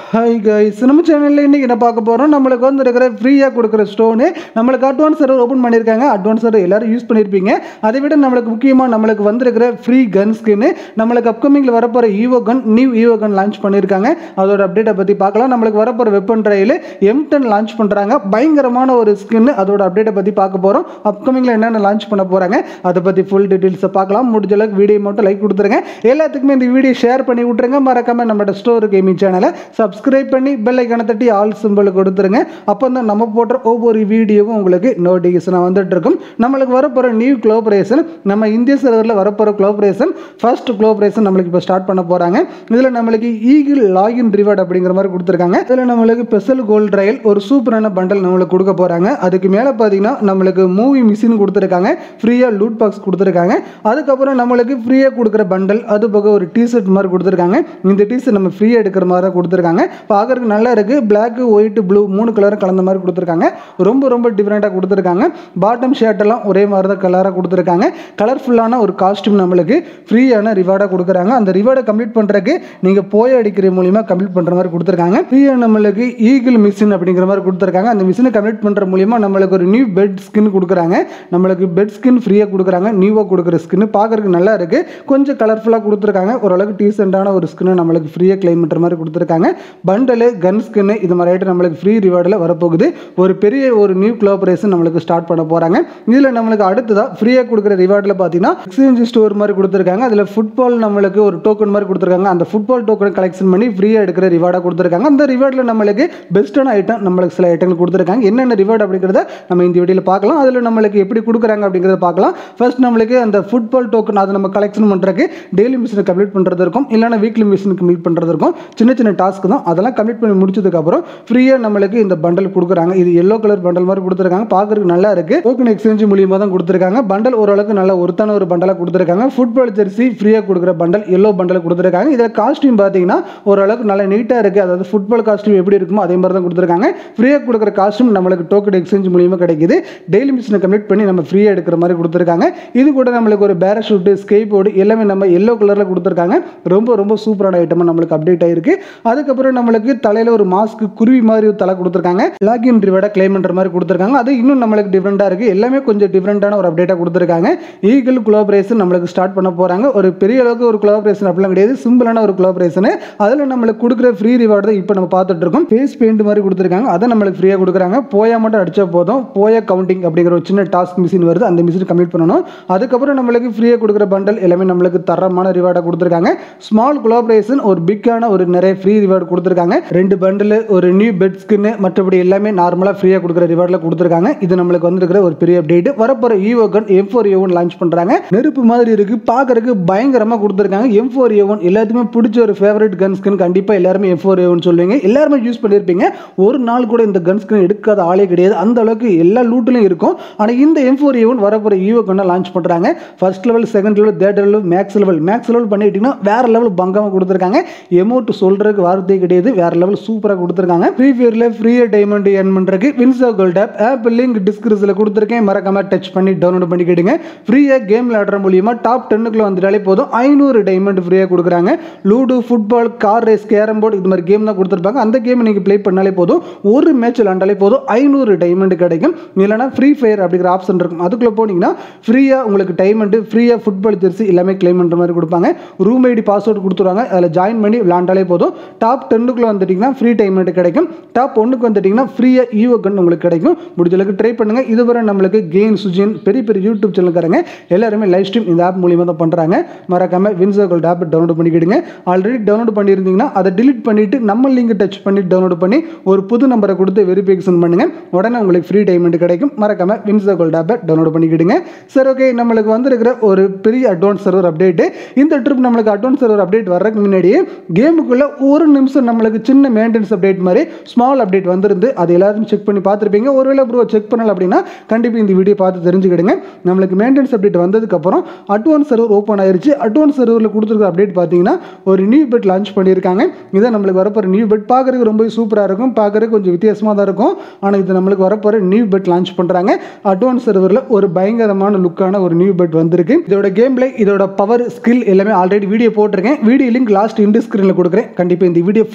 hi guys நம்ம சேனலில் இன்றைக்கி என்ன பார்க்க போகிறோம் நம்மளுக்கு வந்து இருக்கிற ஃப்ரீயாக கொடுக்குற ஸ்டோனு நம்மளுக்கு அட்வான்ஸ் சர்வர் ஓப்பன் பண்ணியிருக்காங்க அட்வான்ஸ் சர்வர் எல்லாரும் யூஸ் பண்ணியிருப்பீங்க அதை விட நம்மளுக்கு முக்கியமாக நம்மளுக்கு வந்திருக்கிற ஃப்ரீ கன் ஸ்கின்னு நம்மளுக்கு அப்கமிங்கில் வரப்போகிற ஈவோ கன் நியூ ஈவோ கன் லான்ச் பண்ணியிருக்காங்க அதோட அப்டேட்டை பற்றி பார்க்கலாம் நம்மளுக்கு வரப்போகிற weapon trial M ten launch பண்ணுறாங்க பயங்கரமான ஒரு ஸ்கின்னு அதோட அப்டேட்டை பற்றி பார்க்க போகிறோம் அப்கமிங்கில் என்னென்ன லான்ச் பண்ண போகிறாங்க அதை பற்றி ஃபுல் டீட்டெயில்ஸை பார்க்கலாம் முடிஞ்ச அளவுக்கு வீடியோ மட்டும் லைக் கொடுத்துருங்க எல்லாத்துக்குமே இந்த வீடியோ ஷேர் பண்ணி விட்ருங்க மறக்காம நம்மளோட ஸ்டோர் கேமிங் சேனலை சப்ஸ்கிரைப் பண்ணி பெல் ஐக்கான தட்டி ஆல் சிம்பிள் கொடுத்துருங்க அப்போ தான் நம்ம போடுற ஒவ்வொரு வீடியோவும் உங்களுக்கு நோட்டிஃபிகேஷனாக வந்துட்டு இருக்கும் நம்மளுக்கு வரப்போகிற நியூ குளோபரேஷன் நம்ம இந்திய சர்வரில் வரப்போகிற குளோபரேஷன் ஃபர்ஸ்ட் குளோபரேஷன் நம்மளுக்கு இப்போ ஸ்டார்ட் பண்ண போகிறாங்க இதில் நம்மளுக்கு ஈகிள் லாகின் ரிவார்ட் அப்படிங்கிற மாதிரி கொடுத்துருக்காங்க இதில் நம்மளுக்கு ஸ்பெஷல் கோல்ட் ரயில் ஒரு சூப்பரான பண்டல் நம்மளுக்கு கொடுக்க போகிறாங்க அதுக்கு மேலே பார்த்தீங்கன்னா நம்மளுக்கு மூவி மிஷின் கொடுத்துருக்காங்க ஃப்ரீயாக லூட் பாக்ஸ் கொடுத்துருக்காங்க அதுக்கப்புறம் நம்மளுக்கு ஃப்ரீயாக கொடுக்குற பண்டல் அது போக ஒரு டிஷர்ட் மாதிரி கொடுத்துருக்காங்க இந்த டிஷர்ட் நம்ம ஃப்ரீயாக எடுக்கிற மாதிரி தான் கொடுத்துருக்காங்க பார்க்கறதுக்கு நல்லா இருக்குது பிளாக் ஒயிட் ப்ளூ மூணு கலரும் கலந்த மாதிரி கொடுத்துருக்காங்க ரொம்ப ரொம்ப டிஃப்ரெண்ட்டாக கொடுத்துருக்காங்க பாட்டம் ஷர்ட் எல்லாம் ஒரே மாதிரி தான் கலராக கொடுத்துருக்காங்க கலர்ஃபுல்லான ஒரு காஸ்டியூம் நம்மளுக்கு ஃப்ரீயான ரிவார்டாக கொடுக்குறாங்க அந்த ரிவார்டை கம்ப்ளீட் பண்ணுறதுக்கு நீங்கள் போய் அடிக்கிற மூலியமாக கம்ப்ளீட் பண்ணுற மாதிரி கொடுத்துருக்காங்க ஃப்ரீயாக நம்மளுக்கு ஈகிள் மிஷின் அப்படிங்கிற மாதிரி கொடுத்துருக்காங்க அந்த மிஷினை கம்ப்ளீட் பண்ணுற மூலியமாக நம்மளுக்கு ஒரு நியூ பெட் ஸ்கின் கொடுக்குறாங்க நம்மளுக்கு பெட் ஸ்கின் ஃப்ரீயாக கொடுக்குறாங்க நியூவாக கொடுக்குற ஸ்கின் பார்க்கறதுக்கு நல்லா இருக்குது கொஞ்சம் கலர்ஃபுல்லாக கொடுத்துருக்காங்க ஓரளவுக்கு டீசெண்டான ஒரு ஸ்கின்னு நம்மளுக்கு ஃப்ரீயாக கிளைம் பண்ணுற மாதிரி கொடுத்துருக்காங்க பண்டலு கன் ஸ்கின்னு இது மாதிரி ஐட்டம் நம்மளுக்கு ஃப்ரீ ரிவார்டில் வரப்போகுது ஒரு பெரிய ஒரு நியூ கோஆபரேஷன் நம்மளுக்கு ஸ்டார்ட் பண்ண போகிறாங்க இதில் நம்மளுக்கு அடுத்ததாக ஃப்ரீயாக கொடுக்குற ரிவார்டில் பார்த்தீங்கன்னா எக்ஸ்சேஞ்ச் ஸ்டோர் மாதிரி கொடுத்துருக்காங்க அதில் ஃபுட்பால் நம்மளுக்கு ஒரு டோக்கன் மாதிரி கொடுத்துருக்காங்க அந்த ஃபுட்பால் டோக்கன் கலெக்ஷன் பண்ணி ஃப்ரீயாக எடுக்கிற ரிவார்டாக கொடுத்துருக்காங்க அந்த ரிவார்டில் நம்மளுக்கு பெஸ்ட்டான ஐட்டம் நம்மளுக்கு சில ஐட்டங்கள் கொடுத்துருக்காங்க என்னென்ன ரிவார்டு அப்படிங்கிறத நம்ம இந்த வீடியோவில் பார்க்கலாம் அதில் நம்மளுக்கு எப்படி கொடுக்குறாங்க அப்படிங்கிறத பார்க்கலாம் ஃபர்ஸ்ட் நம்மளுக்கு அந்த ஃபுட்பால் டோக்கன் அதை நம்ம கலெக்ஷன் பண்ணுறதுக்கு டெய்லி மிஷினை கம்ப்ளீட் பண்ணுறது இருக்கும் இல்லைனா வீக்லி மிஷின் கம்ப்ளீட் பண்ணுறது இருக்கும் சின்ன சின்ன டாஸ்க் தான் அதெல்லாம் கம்ப்ளீட் பண்ணி முடிச்சதுக்கப்புறம் ஃப்ரீயாக நம்மளுக்கு இந்த பண்டல் கொடுக்குறாங்க இது எல்லோ கலர் பண்டல் மாதிரி கொடுத்துருக்காங்க பார்க்கறதுக்கு நல்லா இருக்கு டோக்கன் எக்ஸ்சேஞ்ச் மூலியமாக தான் கொடுத்துருக்காங்க பண்டல் ஓரளவுக்கு நல்ல ஒருத்தான ஒரு பண்டலாக கொடுத்துருக்காங்க ஃபுட்பால் ஜெர்சி ஃப்ரீயாக கொடுக்குற பண்டல் எல்லோ பண்டல் கொடுத்துருக்காங்க இதில் காஸ்டியூம் பார்த்தீங்கன்னா ஓரளவுக்கு நல்லா நீட்டாக இருக்குது அதாவது ஃபுட்பால் காஸ்டியூம் எப்படி இருக்குமோ அதே மாதிரி தான் கொடுத்துருக்காங்க ஃப்ரீயாக கொடுக்குற காஸ்டியூம் நம்மளுக்கு டோக்கன் எக்ஸ்சேஞ்ச் மூலியமாக கிடைக்குது டெய்லி மிஷினை கம்ப்ளீட் பண்ணி நம்ம ஃப்ரீயாக எடுக்கிற மாதிரி கொடுத்துருக்காங்க இது கூட நம்மளுக்கு ஒரு பேராஷூட்டு ஸ்கேப் போர்டு எல்லாமே நம்ம எல்லோ கலரில் கொடுத்துருக்காங்க ரொம்ப ரொம்ப சூப்பரான ஐட்டமாக நம்மளுக்கு அப்டேட் ஆயிருக்கு அதுக்கப்புறம் நம்மளுக்கு தலையில் ஒரு மாஸ்க் குருவி மாதிரி ஒரு தலை கொடுத்துருக்காங்க லாகின் ரிவார்டை கிளைம் பண்ணுற மாதிரி கொடுத்துருக்காங்க அது இன்னும் நம்மளுக்கு டிஃப்ரெண்ட்டாக இருக்குது எல்லாமே கொஞ்சம் டிஃப்ரெண்ட்டான ஒரு அப்டேட்டாக கொடுத்துருக்காங்க ஈகிள் குளோபரேஷன் நம்மளுக்கு ஸ்டார்ட் பண்ண போகிறாங்க ஒரு பெரிய அளவுக்கு ஒரு குளோபரேஷன் அப்படிலாம் கிடையாது சிம்பிளான ஒரு குளோபரேஷன் அதில் நம்மளுக்கு கொடுக்குற ஃப்ரீ ரிவார்டு தான் இப்போ நம்ம பார்த்துட்டு இருக்கோம் ஃபேஸ் பெயிண்ட் மாதிரி கொடுத்துருக்காங்க அதை நம்மளுக்கு ஃப்ரீயாக கொடுக்குறாங்க போயா மட்டும் அடிச்சா போதும் போயா கவுண்டிங் அப்படிங்கிற ஒரு சின்ன டாஸ்க் மிஷின் வருது அந்த மிஷின் கம்ப்ளீட் பண்ணணும் அதுக்கப்புறம் நம்மளுக்கு ஃப்ரீயாக கொடுக்குற பண்டல் எல்லாமே நம்மளுக்கு தரமான ரிவார்டாக கொடுத்துருக்காங்க ஸ்மால் குளோபரேஷன் ஒரு பிக்கான ஒரு நிறைய ஃப்ரீ ரிவார்டு கொடுத்துருக்காங்க ரெண்டு பண்டில் ஒரு நியூ பெட் ஸ்கின்னு மற்றபடி எல்லாமே நார்மலாக ஃப்ரீயாக கொடுக்குற ரிவார்டில் கொடுத்துருக்காங்க இது நம்மளுக்கு வந்துருக்கிற ஒரு பெரிய அப்டேட் வரப்போகிற evo gun M four A one launch பண்ணுறாங்க நெருப்பு மாதிரி இருக்குது பார்க்கறதுக்கு பயங்கரமாக கொடுத்துருக்காங்க எம் ஃபோர் ஏ ஒன் எல்லாத்துக்குமே பிடிச்ச ஒரு ஃபேவரட் கன் ஸ்கின் கண்டிப்பாக எல்லாருமே எம் ஃபோர் ஏ ஒன் சொல்லுவீங்க எல்லாருமே யூஸ் பண்ணியிருப்பீங்க ஒரு நாள் கூட இந்த கன் ஸ்கின் எடுக்காத ஆளே கிடையாது அந்த அளவுக்கு எல்லா லூட்லையும் இருக்கும் ஆனால் இந்த எம் ஃபோர் ஏ ஒன் வரப்போகிற ஈவோ கன்னை லான்ச் பண்ணுறாங்க first level second level third level max level max level பண்ணிட்டீங்கன்னா வேற லெவல் பங்கமாக கொடுத்துருக்காங்க எமௌண்ட் சொல்கிறதுக்கு வார்த்தை கிடையாது வேற லெவல் சூப்பராக கொடுத்துருக்காங்க ஃப்ரீ ஃபயரில் ஃப்ரீயாக டைமண்ட் ஏர்ன் பண்ணுறதுக்கு WinZO gold app app link டிஸ்கிரிப்ஷனில் கொடுத்துருக்கேன் மறக்காம டச் பண்ணி டவுன்லோட் பண்ணிக்கிடுங்க ஃப்ரீயாக கேம் விளையாடுற மூலியமாக டாப் டென்னுக்குள்ள வந்துட்டாலே போதும் ஐநூறு டைமண்ட் ஃப்ரீயாக கொடுக்குறாங்க ludo football car race carrom board இது மாதிரி கேம் தான் கொடுத்துருப்பாங்க அந்த கேம் நீங்கள் ப்ளே பண்ணாலே போதும் ஒரு மேட்ச் விளாண்டாலே போதும் ஐநூறு டைமண்ட் கிடைக்கும் இல்லைனா ஃப்ரீ ஃபயர் அப்படிங்கிற ஆப்ஷன் இருக்கும் அதுக்குள்ளே போனீங்கன்னா ஃப்ரீயாக உங்களுக்கு டைமண்ட் ஃப்ரீயாக ஃபுட்பால் ஜெர்சி எல்லாமே கிளைம் பண்ணுற மாதிரி கொடுப்பாங்க ரூம் ஐடி பாஸ்வேர்டு கொடுத்துருவாங்க அதில் ஜாயின் பண்ணி விளாண்டாலே போதும் டாப் டென்னுக்குள்ளே வந்துட்டிங்கன்னா ஃப்ரீ டைமண்ட் கிடைக்கும் டாப் ஒன்றுக்கு வந்துட்டிங்கன்னா ஃப்ரீயாக ஈவோ கன் உங்களுக்கு கிடைக்கும் முடிஞ்ச அளவுக்கு ட்ரை பண்ணுங்கள் இதுவரை நம்மளுக்கு கெயின் சுஜின் பெரிய பெரிய யூடியூப் சேனல்காரங்க எல்லாருமே லைவ் ஸ்ட்ரீம் இந்த ஆப் மூலியமாக தான் பண்ணுறாங்க மறக்காம வின்சோ கோல்ட் ஆப் டவுன்லோட் பண்ணிக்கிடுங்க ஆல்ரெடி டவுன்லோட் பண்ணியிருந்தீங்கன்னா அதை டிலீட் பண்ணிவிட்டு நம்ம லிங்க் டச் பண்ணி டவுன்லோட் பண்ணி ஒரு புது நம்பரை கொடுத்து வெரிஃபிகேஷன் பண்ணுங்கள் உடனே உங்களுக்கு ஃப்ரீ டைமண்ட் கிடைக்கும் மறக்காம வின்சோ கோல்ட் ஆப்பை டவுன்லோட் பண்ணிக்கிடுங்க சரி ஓகே நம்மளுக்கு வந்திருக்கிற ஒரு பெரிய அட்வான்ஸ் சர்வர் அப்டேட்டு இந்த ட்ரிப் நம்மளுக்கு அட்வான்ஸ் சர்வர் அப்டேட் வர்றதுக்கு முன்னாடியே கேமுக்குள்ளே ஒரு நிமிஷம் நம்மளுக்கு சின்ன மெயின்டெனன்ஸ் அப்டேட் மாதிரி ஸ்மால் அப்டேட் வந்திருந்து அது எல்லாரும் செக் பண்ணி பார்த்துருப்பீங்க ஒருவேளை ப்ரோ செக் பண்ணல அப்படின்னா கண்டிப்பாக இந்த வீடியோ பார்த்து தெரிஞ்சுக்கிடுங்க நம்மளுக்கு மெயின்டெனன்ஸ் அப்டேட் வந்ததுக்கப்புறம் அட்வான்ஸ் சர்வர் ஓப்பன் ஆயிருச்சு அட்வான்ஸ் சர்வரில் கொடுத்துருக்க அப்டேட் பார்த்தீங்கன்னா ஒரு நியூ பெட் லான்ச் பண்ணியிருக்காங்க இதான் நம்மளுக்கு வரப்போகிற நியூ பெட் பார்க்குறதுக்கு ரொம்ப சூப்பராக இருக்கும் பார்க்குறதுக்கு கொஞ்சம் வித்தியாசமாக தான் இருக்கும் ஆனால் இது நம்மளுக்கு வரப்போகிற நியூ பெட் லான்ச் பண்ணுறாங்க அட்வான்ஸ் சர்வரில் ஒரு பயங்கரமான லுக்கான ஒரு நியூ பெட் வந்திருக்கு இதோட கேம் பிளே இதோட பவர் ஸ்கில் எல்லாமே ஆல்ரெடி வீடியோ போட்டிருக்கேன் வீடியோ லிங்க் லாஸ்ட் இண்டு ஸ்க்ரீனில் கொடுக்குறேன் கண்டிப்பாக இந்த வீடியோ ஃபுல்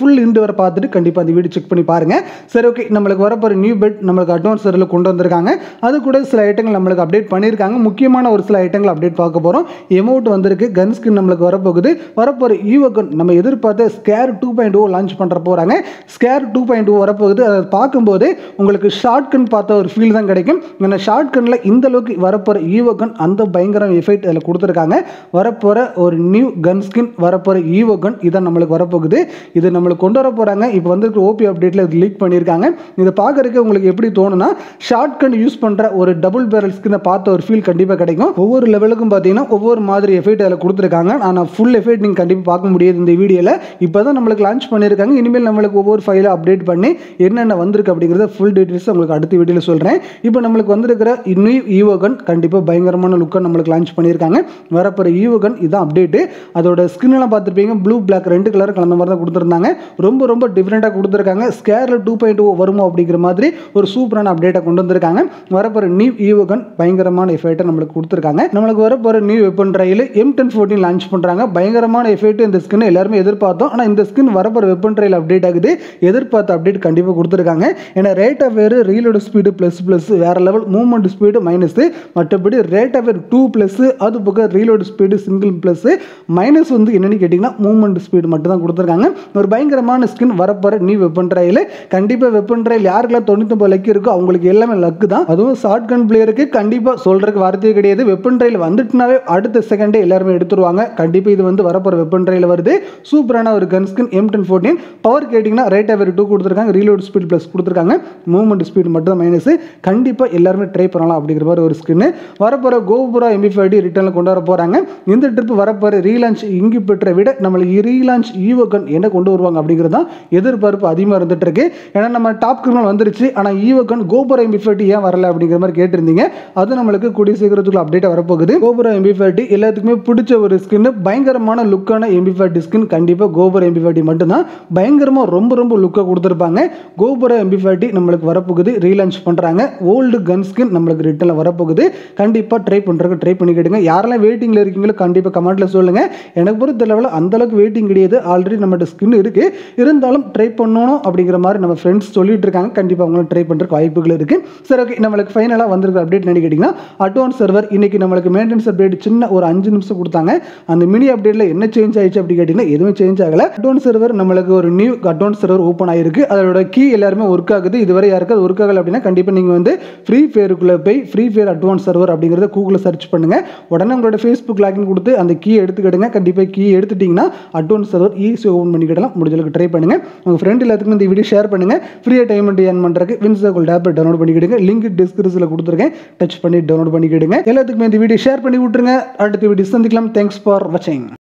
ஃபுல் இண்டு வரை பார்த்துட்டு கண்டிப்பாக அந்த வீடியோ செக் பண்ணி பாருங்க சரி ஓகே நம்மளுக்கு வரப்போகிற நியூ பெட் நம்மளுக்கு அட்வான்ஸ் சர்வில் கொண்டு வந்திருக்காங்க அது கூட சில ஐட்டங்கள் நம்மளுக்கு அப்டேட் பண்ணியிருக்காங்க முக்கியமான ஒரு சில ஐட்டங்கள் அப்டேட் பார்க்க போகிறோம் எமௌண்ட் வந்திருக்கு கன் ஸ்கின் நம்மளுக்கு வரப்போகுது வரப்போகிற ஈவோ கன் நம்ம எதிர்பார்த்த scar two point O launch பண்ணுற போகிறாங்க ஸ்கேர் டூ பாயிண்ட் ஓ வரப்போகுது அதை பார்க்கும்போது உங்களுக்கு ஷார்ட் கன் பார்த்த ஒரு ஃபீல் தான் கிடைக்கும் ஏன்னா ஷார்ட் கனில் இந்த அளவுக்கு வரப்போகிற ஈவோ கன் அந்த பயங்கர எஃபெக்ட் அதில் கொடுத்துருக்காங்க வரப்போகிற ஒரு நியூ கன் ஸ்கின் வரப்போகிற ஈவோ கன் இதான் நம்மளுக்கு வரப்போகுது இது நம்மளுக்கு கொண்டு வர போகிறாங்க இப்போ வந்துருக்க ஓபி அப்டேட்டில் இது லீக் பண்ணியிருக்காங்க இதை பார்க்கறதுக்கு உங்களுக்கு எப்படி தோணுனா ஷார்ட் கன் யூஸ் பண்ணுற ஒரு டபுள் பேரல் ஸ்கின்னை பார்த்த ஒரு ஃபீல் கண்டிப்பாக கிடைக்கும் ஒவ்வொரு லெவலுக்கும் பார்த்தீங்கன்னா ஒவ்வொரு மாதிரி எஃபெக்ட் அதில் கொடுத்துருக்காங்க ஆனால் ஃபுல் எஃபெக்ட் நீங்கள் கண்டிப்பாக பார்க்க முடியாது இந்த வீடியோவில் இப்போ தான் நம்மளுக்கு லான்ச் பண்ணியிருக்காங்க இனிமேல் நம்மளுக்கு ஒவ்வொரு ஃபைலை அப்டேட் பண்ணி என்னென்ன வந்திருக்கு அப்படிங்கிறத ஃபுல் டீட்டெயில்ஸ் உங்களுக்கு அடுத்த வீடியோவில் சொல்கிறேன் இப்போ நம்மளுக்கு வந்திருக்கிற இன்னும் ஈவோகன் கண்டிப்பாக பயங்கரமான லுக்கை நம்மளுக்கு லான்ச் பண்ணியிருக்காங்க வரப்போகிற ஈவோகன் இதுதான் அப்டேட்டு அதோட ஸ்கின்லாம் பார்த்துருப்பீங்க ப்ளூ பிளாக் ரெண்டு கலர் கலந்த மாதிரி தான் கொடுத்துருந்தாங்க ரொம்ப ரொம்ப டிஃப்ரெண்ட்டாக கொடுத்துருக்காங்க ஸ்கேரில் டூ பாயிண்ட் ஓ வருமோ அப்படிங்கிற மாதிரி ஒரு சூப்பரான அப்டேட்டை கொண்டு வந்திருக்காங்க வரப்போகிற நியூ ஈவோகன் பயங்கரமான எஃபெக்ட்டை நம்மளுக்கு கொடுத்துருக்காங்க நம்மளுக்கு வரப்போகிற new weapon trial M ten fourteen launch பண்ணுறாங்க பயங்கரமான எஃபெக்ட் இந்த ஸ்கின் எல்லாருமே எதிர்பார்த்தோம் ஆனால் இந்த ஸ்கின் வரப்போகிற வெப்பன் ட்ரையில் அப்டேட் ஆகுது எதிர்பார்த்த அப்டேட் கண்டிப்பாக கொடுத்துருக்காங்க ஏன்னா ரேட் ஆஃப் வேறு ரீலோட ஸ்பீடு ப்ளஸ் ப்ளஸ் வேறு லெவல் மூவ்மெண்ட் ஸ்பீடு மைனஸ் மற்றபடி ரேட் ஆஃப் வேர் டூ ப்ளஸ் அது பக்கம் reload speed single plus minus வந்து என்னென்னு கேட்டிங்கன்னா மூவ்மெண்ட் ஸ்பீடு மட்டும் தான் கொடுத்துருக்காங்க ஒரு பயங்கரமான ஸ்கின் வரப்போகிற நியூ வெப்பன் ட்ரையில் கண்டிப்பாக வெப்பன் ட்ரையில் யாருக்கெல்லாம் தொண்ணூத்தொம்பது லக்கு இருக்கோ அவங்களுக்கு எல்லாமே லக்கு தான் அதுவும் ஷார்ட் கன் பிளேயருக்கு கண்டிப்பாக சொல்கிறதுக்கு வார்த்தையே கிடையாது வெப்பன் ட்ரையில் வந்துட்டுனாவே அடுத்த செகண்டே எல்லாருமே எடுத்துருவாங்க கண்டிப்பாக இது வந்து வரப்போகிற வெப்பன் ட்ரையில் வருது சூப்பரான ஒரு gun skin M ten fourteen power கேட்டிங்கன்னா ரேட் ஆஃப் டூ கொடுத்துருக்காங்க ரீலோட் ஸ்பீட் ப்ளஸ் கொடுத்துருக்காங்க மூவ்மெண்ட் ஸ்பீடு மட்டும் தான் மைனஸ் கண்டிப்பாக எல்லாருமே ட்ரை பண்ணலாம் அப்படிங்கிற மாதிரி ஒரு ஸ்கின்னு வரப்போகிற கோபுரா எம்பி ஃபைவ் ரிட்டர்னில் கொண்டு வர போகிறாங்க இந்த ட்ரிப் வரப்போகிற ரீலான்ச் இங்கு பெற்ற விட நம்மளுக்கு ரீலான்ச் ஈவோ கன் என்ன கொண்டு வருவாங்க அப்படிங்கிறது தான் எதிர்பார்ப்பு அதிகமாக இருந்துட்டு இருக்கு ஏன்னா நம்ம டாப் கிரிமினல் வந்துருச்சு ஆனால் ஈவோ கன் கோபுரா எம்பி ஃபைவ் ஏன் வரல அப்படிங்கிற மாதிரி கேட்டிருந்தீங்க அது நம்மளுக்கு கூடிய சீக்கிரத்துக்குள்ள அப்டேட் வரப்போகுது கோபுரா எம்பி ஃபைவ் எல்லாத்துக்குமே பிடிச்ச ஒரு ஸ்கின் பயங்கரமான லுக்கான எம்பி ஃபைவ் ஸ்கின் கண்டிப்பாக கோபுரா எம்பி ஃபைவ் மட்டும்தான் பயங்கரமாக ரொம்ப ரொம்ப லுக்காக கொடுத்துருப்பாங்க கோபுரா எம்பி ஃபைவ் நம்மளுக்கு வரப்போகுது ரீலான்ச் பண்ணுறாங்க ஓல்டு கன் ஸ்கின் நம்மளுக்கு ரிட்டனில் வரப்போகுது கண்டிப்பாக ட்ரை பண்ணுறதுக்கு ட்ரை பண்ணிக்கிடுங்க யாரெல்லாம் வெயிட்டிங்கில் இருக்கீங்களோ கண்டிப்பாக கமெண்ட்டில் சொல்லுங்கள் எனக்கு பொறுத்த லெவலில் அந்தளவுக்கு வெயிட்டிங் கிடையாது ஆல்ரெடி நம்மகிட்ட ஸ்கின் இருக்குது இருந்தாலும் ட்ரை பண்ணணும் அப்படிங்கிற மாதிரி நம்ம ஃப்ரெண்ட்ஸ் சொல்லிட்டு இருக்காங்க கண்டிப்பாக அவங்களும் ட்ரை பண்ணுறதுக்கு வாய்ப்புகள் இருக்குது சரி ஓகே நம்மளுக்கு ஃபைனலாக வந்திருக்க அப்டேட் என்ன கேட்டிங்கன்னா அட்வான்ஸ் சர்வர் இன்னைக்கு நம்மளுக்கு மெயின்டெனன்ஸ் அப்டேட் சின்ன ஒரு அஞ்சு நிமிஷம் கொடுத்தாங்க அந்த மினி அப்டேட்டில் என்ன சேஞ்ச் ஆயிடுச்சு அப்படி கேட்டிங்கன்னா எதுவுமே சேஞ்ச் ஆகலை அட்வான்ஸ் சர்வர் நம்மளுக்கு ஒரு நியூ அட்வான்ஸ் சர்வர் ஓப்பன் ஆயிருக்கு அதோட கீ எல்லாருமே ஒர்க் ஆகுது இதுவரை யாருக்காவது ஒர்க் ஆகலை அப்படின்னா கண்டிப்பாக நீங்கள் வந்து ஃப்ரீ ஃபயருக்குள்ளே போய் ஃப்ரீ ஃபயர் அட்வான்ஸ் சர்வர் அப்படிங்கிறத கூகுளில் சர்ச் பண்ணுங்கள் உடனே உங்களோட ஃபேஸ்புக் லாகின் கொடுத்து அந்த கீ எடுத்துக்கிடுங்க கண்டிப்பாக கீ எடுத்துட்டிங்கன்னா அட்வான்ஸ் சர்வர் ஈஸி ஓப்பன் பண்ணிக்கிடலாம் முடிஞ்ச அளவுக்கு ட்ரை பண்ணுங்கள் உங்கள் ஃப்ரெண்ட் எல்லாத்துக்கும் இந்த வீடியோ ஷேர் பண்ணுங்கள் ஃப்ரீயாக டைம் ஏர்ன் பண்ணுறதுக்கு வின்சர்குல் டேப் டவுன்லோட் பண்ணிக்கிடுங்க லிங்க் டிஸ்கிரிப்ஷனில் கொடுத்துருக்கேன் டச் பண்ணி டவுன்லோட் பண்ணிக்கிடுங்க எல்லாத்துக்குமே இந்த வீடியோ ஷேர் பண்ணி விட்டுருங்க அடுத்த வீடியோ சந்திக்கலாம் தேங்க்ஸ் ஃபார் வாட்சிங்